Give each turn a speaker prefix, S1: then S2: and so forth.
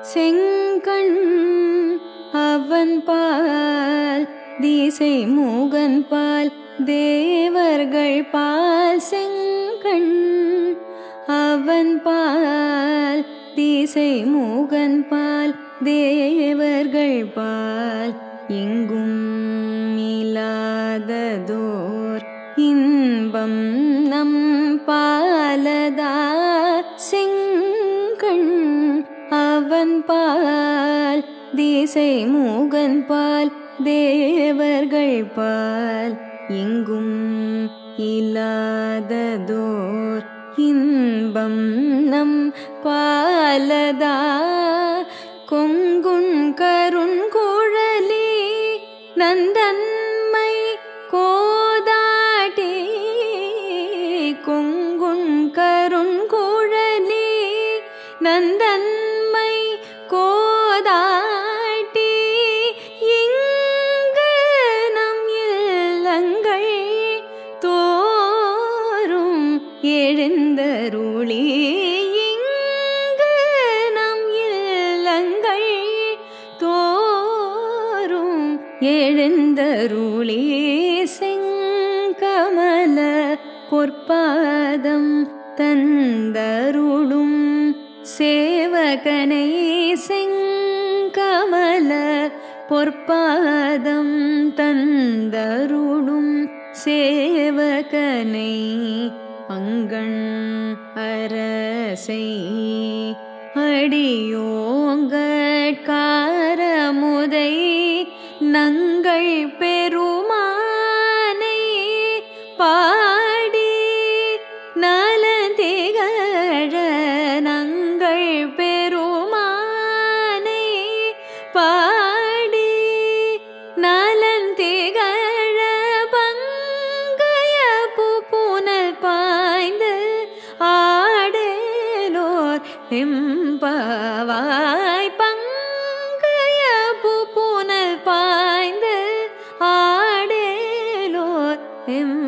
S1: செங்கண் அவன் பால் திசை மூகன் பால் தேவர்கள் பால் செங்கண் அவன் பால் திசை மூகன் பால் தேவர்கள் பால் எங்கும் இல்லாததோர் இன்பம் நம் பாலதா செங்கண் அவன் பால் திசை மூகன் பால் தேவர்கள் பால் எங்கும் இல்லாததோர் இன்பம் நம் பாலதா கொங்குண் கருண்குழலி நந்தன்மை கோதாட்டி கொங்குண் கருண்குழலி நந்தன்மை கோதாட்டி இங்கு நம் இல்லங்கள் தோறும் எழுந்தருளி இங்கு நம் இல்லங்கள் தோறும் எழுந்தருளி செங்கமல பொற்பாதம் தந்தருளும் சேவகனை செங்கமல பொற்பாதம் தந்தருளும் சேவகனை அங்கண் அரசை அடியோங்கட்காரமுதை நங்கள் பெருமானை பாடி நலதிகழ நங்கள் பெருமானை பாடி நலந்திகழ பங்கய புனல் பாய்ந்து ஆடேலோர் எம்பவாய் பங்கய புனல் பாய்ந்து ஆடேலோர் எம்